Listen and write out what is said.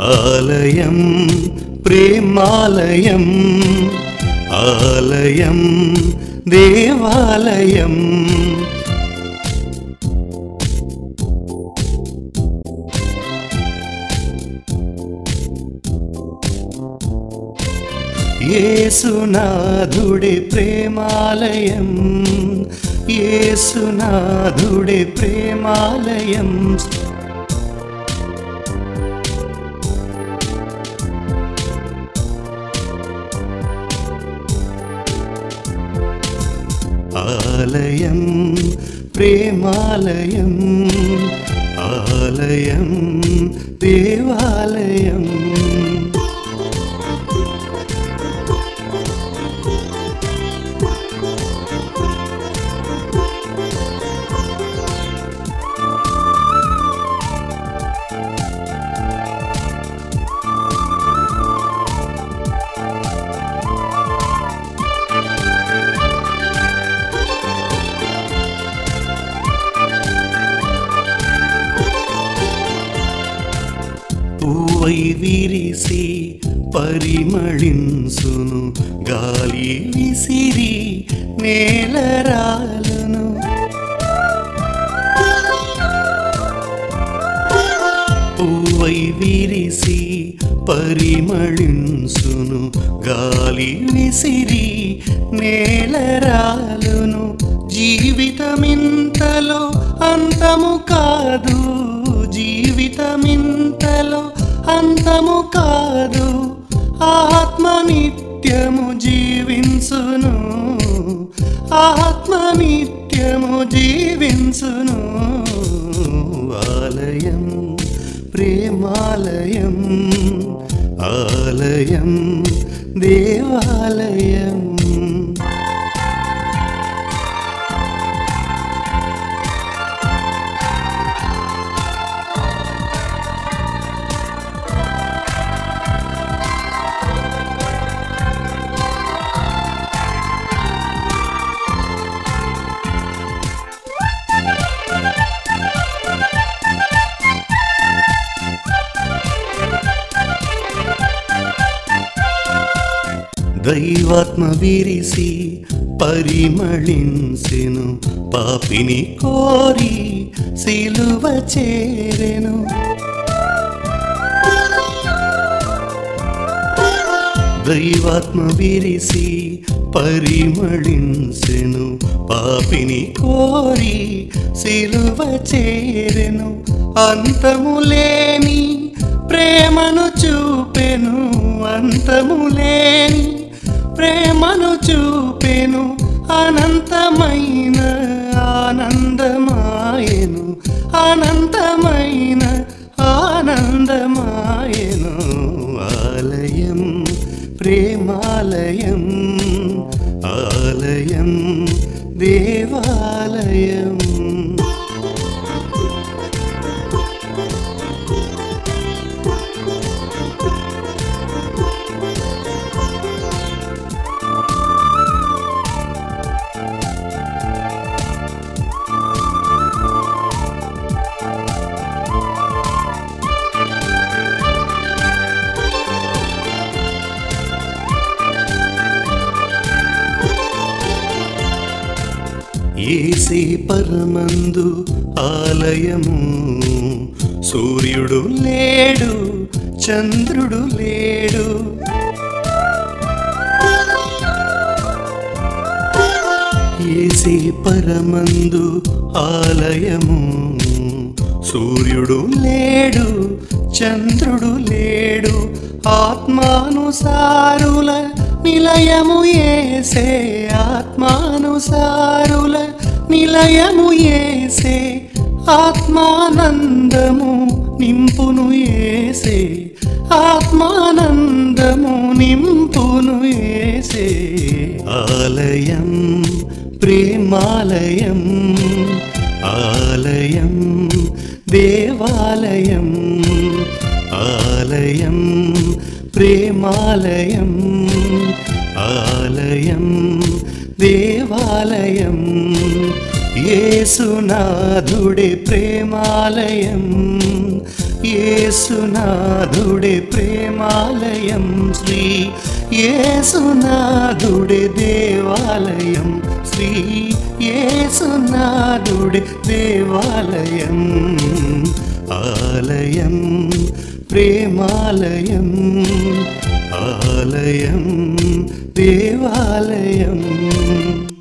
ఆలయం ప్రేమాలయం ఆలయం దేవాలయం యేసునాథుడే ప్రేమాలయం యేసునాథుడే ప్రేమాలయం ఆలయం ప్రేమాలయం ఆలయం దేవాలయం పూవై విరిసి పరిమళింసును గాలి విసిరి నేలరాలను పూవై విరిసి పరిమళింసును గాలి విసిరి నేలరాలును జీవితమింతలో అంతము కాదు జీవితమింతలో అంతము కాదు ఆత్మ నిత్యము జీవించును ఆత్మ నిత్యము జీవించును ఆలయం ప్రేమాలయం ఆలయం దేవాలయం దైవాత్మ విరిసి పరిమళింసెను పాపిని కోరి సిలువ చేరెను దైవాత్మ విరిసి పరిమళింసెను పాపిని కోరి సిలువ చేరెను అంతము లేని ప్రేమను చూపెను అంతము లేని ప్రేమను చూపెను అనంతమైన ఆనందమాయను అనంతమైన ఆనందమాయను ఆలయం ప్రేమాలయం ఆలయం దేవాలయం ఏసే పరమందు ఆలయము సూర్యుడు లేడు చంద్రుడు లేడు ఏసే పరమందు ఆలయము సూర్యుడు లేడు చంద్రుడు లేడు ఆత్మానుసారుల నిలయము ఏసే ఆత్మానుసారుల నిలయము ఏసే ఆత్మానందము నింపును ఏసే ఆత్మానందము నింపును ఏసే ఆలయం ప్రేమాలయం ఆలయం దేవాలయం ఆలయం ప్రేమాలయం ఆలయం దేవాలయం యేసునాథుడే ప్రేమాలయం యేసునాథుడే ప్రేమాలయం శ్రీ యేసునాథుడే దేవాలయం శ్రీ యేసునాథుడే దేవాలయం ఆలయం ప్రేమాలయం ఆలయం దేవాలయం